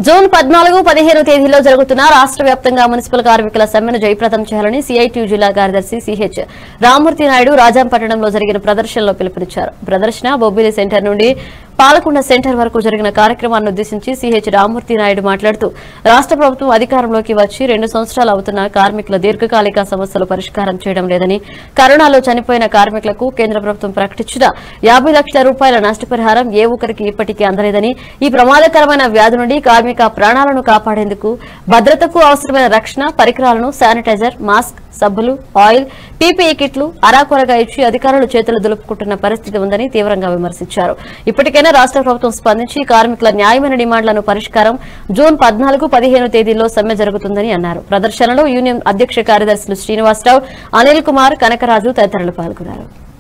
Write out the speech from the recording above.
June పద్నాలుగు పదిహేను తేదీలో జరుగుతున్న రాష్ట్ర వ్యాప్తంగా మున్సిపల్ కార్మికుల సమ్మెను జయప్రదం చేయాలని సిఐటియు జిల్లా కార్యదర్శి సిహెచ్ రామూర్తి నాయుడు రాజాంపట్టణంలో జరిగిన ప్రదర్శనలో పిలుపునిచ్చారు ప్రదర్శన బొబ్బిలి సెంటర్ నుండి పాలకొండ సెంటర్ వరకు జరిగిన కార్యక్రమాన్ని ఉద్దేశించి సిహెచ్ రామూర్తి నాయుడు మాట్లాడుతూ రాష్ట్ర ప్రభుత్వం అధికారంలోకి వచ్చి రెండు సంవత్సరాలు అవుతున్న కార్మికుల దీర్ఘకాలిక సమస్యలు పరిష్కారం చేయడం లేదని కరోనాలో చనిపోయిన కార్మికులకు కేంద్ర ప్రభుత్వం ప్రకటించిన యాభై లక్షల రూపాయల నష్టపరిహారం ఏ ఒక్కరికి ఇప్పటికీ అందలేదని ఈ ప్రమాదకరమైన వ్యాధి నుండి కార్మిక ప్రాణాలను కాపాడేందుకు భద్రతకు అవసరమైన రక్షణ పరికరాలను శానిటైజర్ మాస్క్ సబ్బులు ఆయిల్ పీపీఈ కిట్లు అరాకొరగా ఇచ్చి అధికారులు చేతులు దులుపుకుంటున్న పరిస్థితి ఉందని తీవ్రంగా విమర్శించారు ఇప్పటికైనా రాష్ట్ర ప్రభుత్వం స్పందించి కార్మికుల న్యాయమైన డిమాండ్లను పరిష్కారం జూన్ పద్నాలుగు పదిహేను తేదీల్లో సమ్మె జరుగుతుందని అన్నారు ప్రదర్శనలో యూనియన్ అధ్యక్ష కార్యదర్శులు శ్రీనివాసరావు అనిల్ కుమార్ కనకరాజు తదితరులు పాల్గొన్నారు